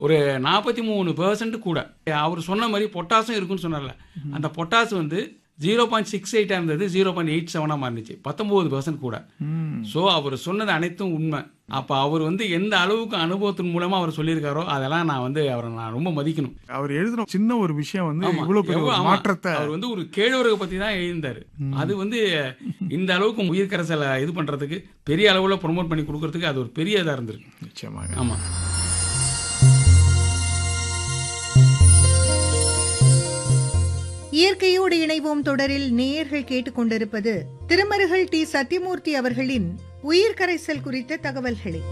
ஒரு நாற்பத்தி மூணு பெர்சன்ட் கூட அவர் சொன்ன மாதிரி பொட்டாசும் இருக்குன்னு சொன்னார்ல அந்த பொட்டாசு வந்து ஜீரோ பாயிண்ட் சிக்ஸ் எயிட்டாக இருந்தது ஜீரோ பாயிண்ட் எயிட் செவனாக மாறிச்சு பத்தொம்போது பெர்சன்ட் கூட ம். ஸோ அவர் சொன்னது அனைத்தும் உண்மை அப்போ அவர் வந்து எந்த அளவுக்கு அனுபவத்தின் மூலமா அவர் சொல்லியிருக்காரோ அதெல்லாம் நான் வந்து அவரை நான் ரொம்ப மதிக்கணும் அவர் எழுதின சின்ன ஒரு விஷயம் வந்து ஆமா. இவ்வளவு பெரிய எவ்வளவு- ஒரு ஆமா. மாற்றத்தை அவர் வந்து ஒரு கேழ்வரகு பத்தி தான் எழுதியிருந்தாரு அது வந்து இந்த அளவுக்கு உயிர் கரைசலை இது பண்றதுக்கு பெரிய அளவுல ப்ரொமோட் பண்ணி கொடுக்கறதுக்கு அது ஒரு பெரிய இதா இருந்திருக்கு நிச்சயமாக ஆமா இயற்கையோடு இணைவோம் தொடரில் நேயர்கள் கேட்டுக்கொண்டிருப்பது திருமருகல் டி சத்யமூர்த்தி அவர்களின் உயிர் கரைசல் குறித்த தகவல்களை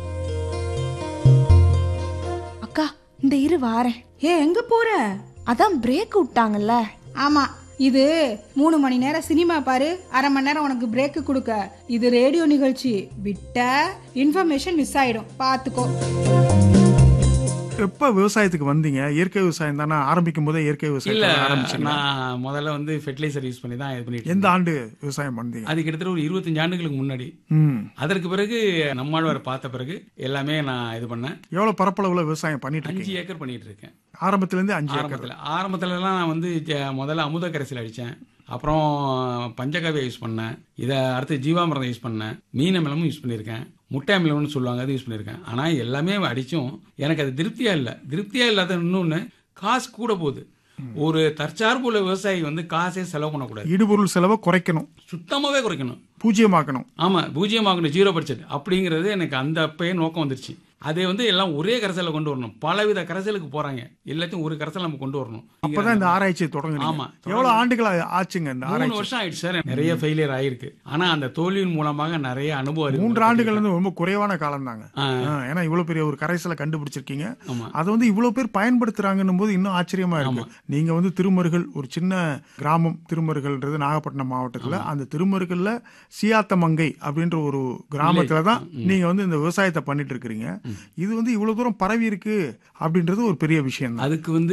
அக்கா இந்த இரு வாரேன் ஏ எங்க போற அதான் பிரேக் விட்டாங்கல்ல ஆமா இது மூணு மணி நேரம் சினிமா பாரு அரை மணி நேரம் உனக்கு பிரேக் கொடுக்க இது ரேடியோ நிகழ்ச்சி விட்ட இன்ஃபர்மேஷன் மிஸ் ஆயிடும் பாத்துக்கோ எப்ப விவசாயத்துக்கு வந்தீங்க இயற்கை விவசாயம் தானே ஆரம்பிக்கும் போதே இயற்கை இல்ல விவசாயம் ஆரம்பிச்சீங்க நான் முதல்ல வந்து ஃபெர்டிலைசர் யூஸ் பண்ணி தான் இது பண்ணிட்டு எந்த ஆண்டு விவசாயம் பண்ணீங்க அது கிட்டத்தட்ட ஒரு இருபத்தஞ்சு ஆண்டுகளுக்கு முன்னாடி ம் அதற்கு பிறகு நம்மாழ்வார் பார்த்த பிறகு எல்லாமே நான் இது பண்ணேன் எவ்வளவு பரப்பளவுல விவசாயம் பண்ணிட்டு அஞ்சு இருக்கீங்க ஏக்கர் பண்ணிட்டு இருக்கேன் ஆரம்பத்துல இருந்து அஞ்சு ஏக்கர் ஆரம்பத்தில் ஆரம்பத்துலலாம் நான் வந்து ஜ- முதல்ல அமுத கரைசல் அடித்தேன் அப்புறம் பஞ்சகாவியா யூஸ் பண்ணேன் இதை அடுத்து ஜீவாமிரதம் யூஸ் பண்ணேன் மீன் அமிலமும் யூஸ் பண்ணியிருக்கேன் முட்டை அமிலம்னு சொல்லுவாங்க அது யூஸ் பண்ணியிருக்கேன் ஆனால் எல்லாமே அடித்தும் எனக்கு அது திருப்தியா இல்லை திருப்தியா இல்லாத இன்னொன்று காசு கூட போகுது ஒரு தற்சார்புள்ள விவசாயி வந்து காசே செலவு பண்ணக்கூடாது இடுபொருள் செலவை குறைக்கணும் சுத்தமாகவே குறைக்கணும் பூஜ்ஜியமாக்கணும் ஆமா பூஜ்ஜியமாகணும் ஜீரோ பட்ஜெட் அப்படிங்கிறது எனக்கு அந்த அப்பயே நோக்கம் வந்துருச்சு அதே வந்து எல்லாம் ஒரே கரைசலை கொண்டு வரணும் பலவித கரைசலுக்கு போறாங்க எல்லாத்தையும் ஒரு கரைசல் நம்ம கொண்டு வரணும் அப்பதான் இந்த ஆராய்ச்சியை தொடங்குனீங்க ஆமா. எவ்வளவு ஆண்டுகள் ஆ- ஆச்சுங்க இந்த மூணு ஆராய்ச்சி வருஷம் ஆயிடுச்சு சார் நிறைய ஃபெயிலியர் ஆயிருக்கு ஆனா அந்த தோல்வியின் மூலமாக நிறைய அனுபவம் இருக்கு. மூன்று ஆண்டுகள் வந்து ரொம்ப குறைவான காலம் தாங்க ஆ. ஏன்னா இவ்வளவு பெரிய ஒரு கரைசலை கண்டுபிடிச்சிருக்கீங்க ஆமா. அதை வந்து இவ்வளவு பேர் பயன்படுத்துறாங்கன்னும் போது இன்னும் ஆச்சரியமா இருக்கு நீங்க வந்து திருமருகல் ஒரு சின்ன கிராமம் திருமருகல்ன்றது நாகப்பட்டினம் மாவட்டத்துல அந்த திருமருகல்ல சியாத்தமங்கை அப்படின்ற ஒரு கிராமத்துல தான் நீங்க வந்து இந்த விவசாயத்தை பண்ணிட்டு இருக்கிறீங்க இது வந்து இவ்வளவு தூரம் பரவி இருக்கு அப்படின்றது ஒரு பெரிய விஷயம் தான் அதுக்கு வந்து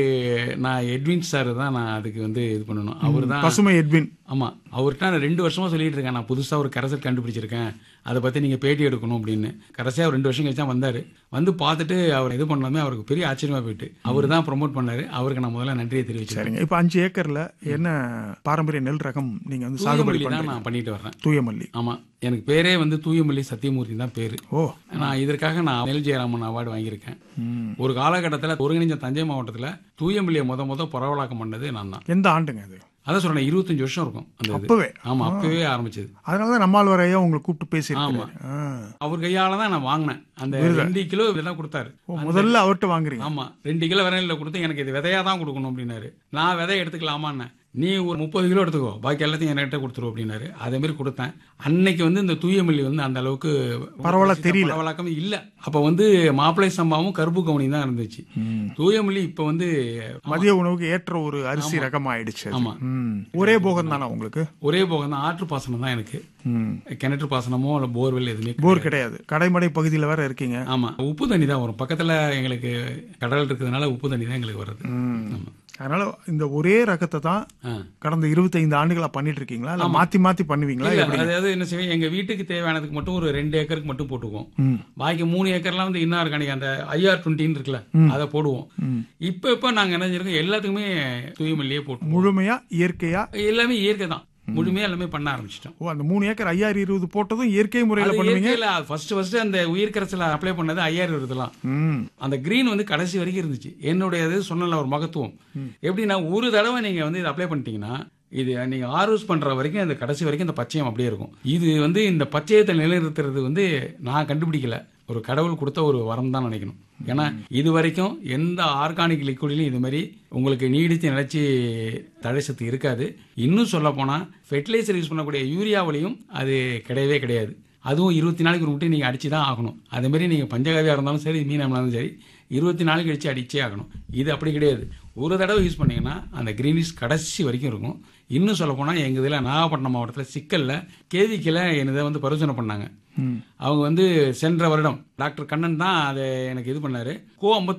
நான் எட்வின் சார் தான் நான் அதுக்கு வந்து இது பண்ணணும் அவர் தான் பசுமை எட்வின் ஆமா அவர்கிட்ட நான் ரெண்டு வருஷமா சொல்லிட்டு இருக்கேன் நான் புதுசா ஒரு கரைசல் கண்டுபிடிச்சிருக்கேன் அதை பத்தி நீங்க பேட்டி எடுக்கணும் அப்படின்னு கடைசியா ஒரு ரெண்டு வருஷம் கழிச்சு தான் வந்தாரு வந்து பார்த்துட்டு அவர் இது பண்ணாமே அவருக்கு பெரிய ஆச்சரியமா போயிட்டு அவர் தான் ப்ரோமோட் பண்ணாரு அவருக்கு நான் முதல்ல நன்றியை தெரிவிச்சேன் சரிங்க இப்ப அஞ்சு ஏக்கர்ல என்ன பாரம்பரிய நெல் ரகம் நீங்க வந்து சாகுபடி தூயமல்லி தான் பண்றீங்க நான் பண்ணிட்டு வர்றேன் தூயமல்லி ஆமா எனக்கு பேரே வந்து தூயமல்லி சத்தியமூர்த்தி தான் பேரு ஓ நான் இதற்காக நான் நெல் ஜெயராமன் அவார்டு வாங்கியிருக்கேன் ஒரு காலகட்டத்தில் ஒருங்கிணைஞ்ச தஞ்சை மாவட்டத்தில் தூயமல்லியை முத முத பரவலாக்கம் பண்ணது நான் தான் எந்த ஆண்டுங்க அது அதான் சொல்றேன் இருபத்தஞ்சு வருஷம் இருக்கும் அந்த இது அப்பவே ஆமா அப்பவே ஆரம்பிச்சது அதனாலதான் நம்மால் வரையா உங்களை கூப்பிட்டு பேசியிருக்காரு ஆ. அவர் கையால தான் நான் வாங்கினேன் அந்த ரெண்டு கிலோ இதெல்லாம் கொடுத்தாரு ஓ, முதல்ல அவர்கிட்ட வாங்குறீங்க ஆமா ரெண்டு கிலோ விரையில கொடுத்து எனக்கு இது விதையா தான் கொடுக்கணும் அப்படின்னாரு நான் விதை எடுத்துக்கலாமான்னு நீ ஒரு முப்பது கிலோ எடுத்துக்கோ பாக்கி எல்லாத்தையும் என்கிட்ட கொடுத்துரு அப்படின்னாரு அதே மாதிரி கொடுத்தேன் அன்னைக்கு வந்து இந்த தூயமல்லி வந்து அந்த அளவுக்கு பரவலா தெரியல. பரவலாக்கம் இல்ல அப்ப வந்து மாப்பிளை சம்பாவும் கருப்பு கவுனி தான் இருந்துச்சு தூயமல்லி இப்ப வந்து மதிய உணவுக்கு ஏற்ற ஒரு அரிசி ரகம் ஆயிடுச்சு அது. ஆமா. ம். ஒரே போகம் தானா உங்களுக்கு ஒரே போகம் தான் ஆற்று பாசனம் தான் எனக்கு ம். கிணற்று பாசனமோ இல்ல போர்வெல் எதுவுமே போர் கிடையாது கடைமடை பகுதியில வேற இருக்கீங்க ஆமா உப்பு தண்ணி தான் வரும் பக்கத்துல எங்களுக்கு கடல் இருக்கிறதுனால உப்பு தண்ணி தான் எங்களுக்கு வருது ம். ஆமா. அதனால இந்த ஒரே ரகத்தை தான் ஆ. கடந்த 25 ஆண்டுகளா பண்ணிட்டு இருக்கீங்களா இல்ல மாத்தி மாத்தி பண்ணுவீங்களா இல்ல, எப்படி அதாவது என்ன செய்வோம் எங்க வீட்டுக்கு தேவையானதுக்கு மட்டும் ஒரு ரெண்டு ஏக்கருக்கு மட்டும் போட்டுக்குவோம் ம். பாக்கி மூணு ஏக்கர்லாம் வந்து இன்னார்கானிக் அந்த ஐஆர் டுவெண்ட்டின்னு இருக்குல்ல அதை போடுவோம் இப்ப இப்ப நாங்க என்ன செஞ்சிருக்கோம் எல்லாத்துக்குமே தூய்மல்லியே போட்டு முழுமையா இயற்கையா எல்லாமே இயற்கை தான் முழுமையா எல்லாமே பண்ண ஆரம்பிச்சிட்டோம் ஓ அந்த மூணு ஏக்கர் ஐயாயிரம் இருபது போட்டதும் இயற்கை முறையில அது பண்ணுவீங்க இயற்கையில ஃபர்ஸ்ட் ஃபர்ஸ்ட் அந்த உயிர் கரைசல அப்ளை பண்ணது ஐயாயிரம் வருதுலாம் ம். அந்த கிரீன் வந்து கடைசி வரைக்கும் இருந்துச்சு என்னுடைய இது சொன்னல ஒரு மகத்துவம் எப்படின்னா ஒரு தடவை நீங்க வந்து இதை அப்ளை பண்ணிட்டீங்கன்னா இது நீங்க ஆர்வஸ் பண்ற வரைக்கும் அந்த கடைசி வரைக்கும் இந்த பச்சையம் அப்படியே இருக்கும் இது வந்து இந்த பச்சையத்தை நிலைநிறுத்துறது வந்து நான் கண்டுபிடிக்கல ஒரு கடவுள் கொடுத்த ஒரு வரம் தான் நினைக்கணும் ஏன்னா இது வரைக்கும் எந்த ஆர்கானிக் லிக்விட்லையும் இது மாதிரி உங்களுக்கு நீடித்து நிலைச்சி தடை சத்து இருக்காது இன்னும் சொல்ல போனா ஃபெர்டிலைசர் யூஸ் பண்ணக்கூடிய யூரியாவிலையும் அது கிடையவே கிடையாது அதுவும் இருபத்தி நாளைக்கு ஒரு முட்டை நீங்கள் அடிச்சு தான் ஆகணும் அதே மாதிரி நீங்கள் பஞ்சகாவியாக இருந்தாலும் சரி மீன் இருந்தாலும் சரி இருபத்தி நாள் கழிச்சு அடிச்சே ஆகணும் இது அப்படி கிடையாது ஒரு தடவை யூஸ் பண்ணீங்கன்னா அந்த கிரீனிஷ் கடைசி வரைக்கும் இருக்கும் இன்னும் சொல்ல போனால் எங்கள் இதில் நாகப்பட்டினம் மாவட்டத்தில் சிக்கல்ல கேவிக்கில் என்னதை வந்து பரிசோதனை பண்ணாங்க அவங்க வந்து சென்ற வருடம் டாக்டர் கண்ணன் தான் அதை எனக்கு இது பண்ணாரு கோ ஐம்பத்தொன்று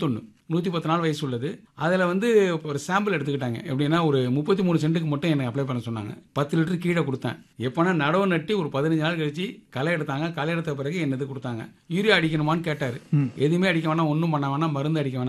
நூற்றி பத்து நாள் வயசு உள்ளது அதில் வந்து ஒரு சாம்பிள் எடுத்துக்கிட்டாங்க எப்படின்னா ஒரு முப்பத்தி மூணு சென்ட்டுக்கு மட்டும் எனக்கு அப்ளை பண்ண சொன்னாங்க பத்து லிட்டர் கீழே கொடுத்தேன் எப்போனா நடவு நட்டி ஒரு பதினஞ்சு நாள் கழிச்சு களை எடுத்தாங்க களை எடுத்த பிறகு என்னது கொடுத்தாங்க யூரியா அடிக்கணுமான்னு கேட்டார் எதுவுமே அடிக்க வேணாம் ஒன்றும் பண்ண வேணாம் மருந்து அடிக்க வேணாம்